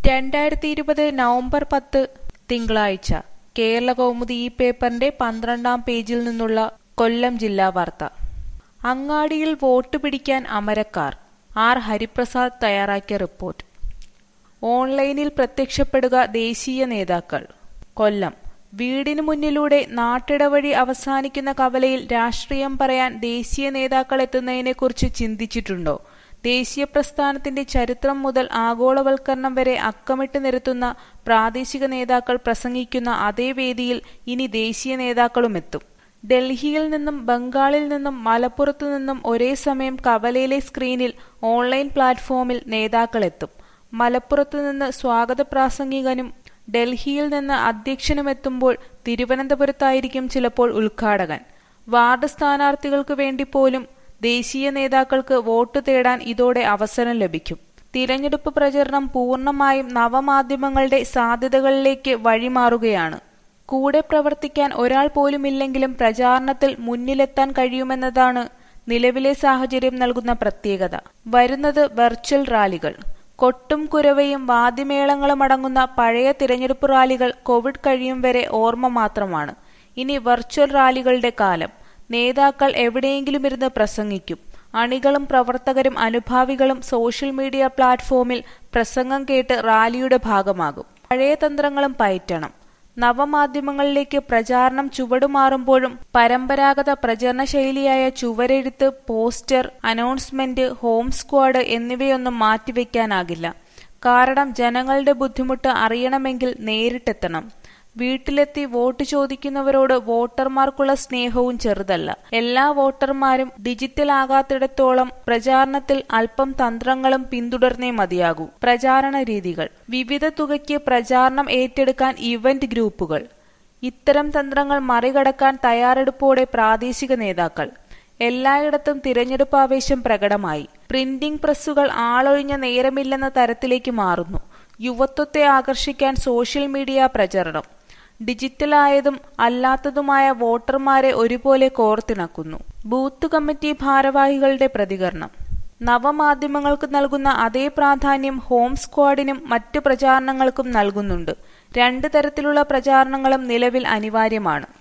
രണ്ടായിരത്തി ഇരുപത് നവംബർ പത്ത് തിങ്കളാഴ്ച കേരളകൗമുദി ഈ പേപ്പറിന്റെ പന്ത്രണ്ടാം പേജിൽ നിന്നുള്ള കൊല്ലം ജില്ലാ വാർത്ത അങ്ങാടിയിൽ വോട്ട് പിടിക്കാൻ അമരക്കാർ ആർ ഹരിപ്രസാദ് തയ്യാറാക്കിയ റിപ്പോർട്ട് ഓൺലൈനിൽ പ്രത്യക്ഷപ്പെടുക ദേശീയ നേതാക്കൾ കൊല്ലം വീടിനു മുന്നിലൂടെ നാട്ടിടവഴി അവസാനിക്കുന്ന കവലയിൽ രാഷ്ട്രീയം പറയാൻ ദേശീയ നേതാക്കൾ എത്തുന്നതിനെക്കുറിച്ച് ചിന്തിച്ചിട്ടുണ്ടോ ദേശീയ പ്രസ്ഥാനത്തിന്റെ ചരിത്രം മുതൽ ആഗോളവൽക്കരണം വരെ അക്കമിട്ട് നിരത്തുന്ന പ്രാദേശിക നേതാക്കൾ പ്രസംഗിക്കുന്ന അതേ വേദിയിൽ ഇനി ദേശീയ നേതാക്കളും എത്തും ഡൽഹിയിൽ നിന്നും ബംഗാളിൽ നിന്നും മലപ്പുറത്തു നിന്നും ഒരേ സമയം കവലയിലെ സ്ക്രീനിൽ ഓൺലൈൻ പ്ലാറ്റ്ഫോമിൽ നേതാക്കളെത്തും മലപ്പുറത്തു നിന്ന് സ്വാഗത പ്രാസംഗികനും ഡൽഹിയിൽ നിന്ന് അധ്യക്ഷനുമെത്തുമ്പോൾ തിരുവനന്തപുരത്തായിരിക്കും ചിലപ്പോൾ ഉദ്ഘാടകൻ വാർഡ് സ്ഥാനാർത്ഥികൾക്ക് വേണ്ടി പോലും ദേശീയ നേതാക്കൾക്ക് വോട്ട് തേടാൻ ഇതോടെ അവസരം ലഭിക്കും തിരഞ്ഞെടുപ്പ് പ്രചരണം പൂർണ്ണമായും നവമാധ്യമങ്ങളുടെ സാധ്യതകളിലേക്ക് വഴിമാറുകയാണ് കൂടെ പ്രവർത്തിക്കാൻ ഒരാൾ പോലുമില്ലെങ്കിലും പ്രചാരണത്തിൽ മുന്നിലെത്താൻ കഴിയുമെന്നതാണ് നിലവിലെ സാഹചര്യം നൽകുന്ന പ്രത്യേകത വരുന്നത് വെർച്വൽ റാലികൾ കൊട്ടും കുരവയും വാദ്യമേളങ്ങളും അടങ്ങുന്ന പഴയ തിരഞ്ഞെടുപ്പ് റാലികൾ കോവിഡ് കഴിയും വരെ ഓർമ്മ മാത്രമാണ് ഇനി വെർച്വൽ റാലികളുടെ കാലം നേതാക്കൾ എവിടെയെങ്കിലും ഇരുന്ന് പ്രസംഗിക്കും അണികളും പ്രവർത്തകരും അനുഭാവികളും സോഷ്യൽ മീഡിയ പ്ലാറ്റ്ഫോമിൽ പ്രസംഗം കേട്ട് റാലിയുടെ ഭാഗമാകും പഴയ തന്ത്രങ്ങളും പയറ്റണം നവമാധ്യമങ്ങളിലേക്ക് പ്രചാരണം ചുവടുമാറുമ്പോഴും പരമ്പരാഗത പ്രചരണ ശൈലിയായ ചുവരെഴുത്ത് പോസ്റ്റർ അനൗൺസ്മെന്റ് ഹോം സ്ക്വാഡ് എന്നിവയൊന്നും മാറ്റിവെക്കാനാകില്ല കാരണം ജനങ്ങളുടെ ബുദ്ധിമുട്ട് അറിയണമെങ്കിൽ നേരിട്ടെത്തണം വീട്ടിലെത്തി വോട്ട് ചോദിക്കുന്നവരോട് വോട്ടർമാർക്കുള്ള സ്നേഹവും ചെറുതല്ല എല്ലാ വോട്ടർമാരും ഡിജിറ്റൽ ആകാത്തിടത്തോളം പ്രചാരണത്തിൽ അല്പം തന്ത്രങ്ങളും പിന്തുടർന്നേ മതിയാകൂ പ്രചാരണ രീതികൾ വിവിധ തുകയ്ക്ക് പ്രചാരണം ഏറ്റെടുക്കാൻ ഇവന്റ് ഗ്രൂപ്പുകൾ ഇത്തരം തന്ത്രങ്ങൾ മറികടക്കാൻ തയ്യാറെടുപ്പോടെ പ്രാദേശിക നേതാക്കൾ എല്ലായിടത്തും തിരഞ്ഞെടുപ്പ് ആവേശം പ്രകടമായി പ്രിന്റിംഗ് പ്രസ്സുകൾ ആളൊഴിഞ്ഞ നേരമില്ലെന്ന തരത്തിലേക്ക് മാറുന്നു യുവത്വത്തെ ആകർഷിക്കാൻ സോഷ്യൽ മീഡിയ പ്രചരണം ഡിജിറ്റലായതും അല്ലാത്തതുമായ വോട്ടർമാരെ ഒരുപോലെ കോർത്തിണക്കുന്നു ബൂത്ത് കമ്മിറ്റി ഭാരവാഹികളുടെ പ്രതികരണം നവമാധ്യമങ്ങൾക്ക് നൽകുന്ന അതേ പ്രാധാന്യം ഹോം സ്ക്വാഡിനും മറ്റു പ്രചാരണങ്ങൾക്കും നൽകുന്നുണ്ട് രണ്ട് തരത്തിലുള്ള പ്രചാരണങ്ങളും നിലവിൽ അനിവാര്യമാണ്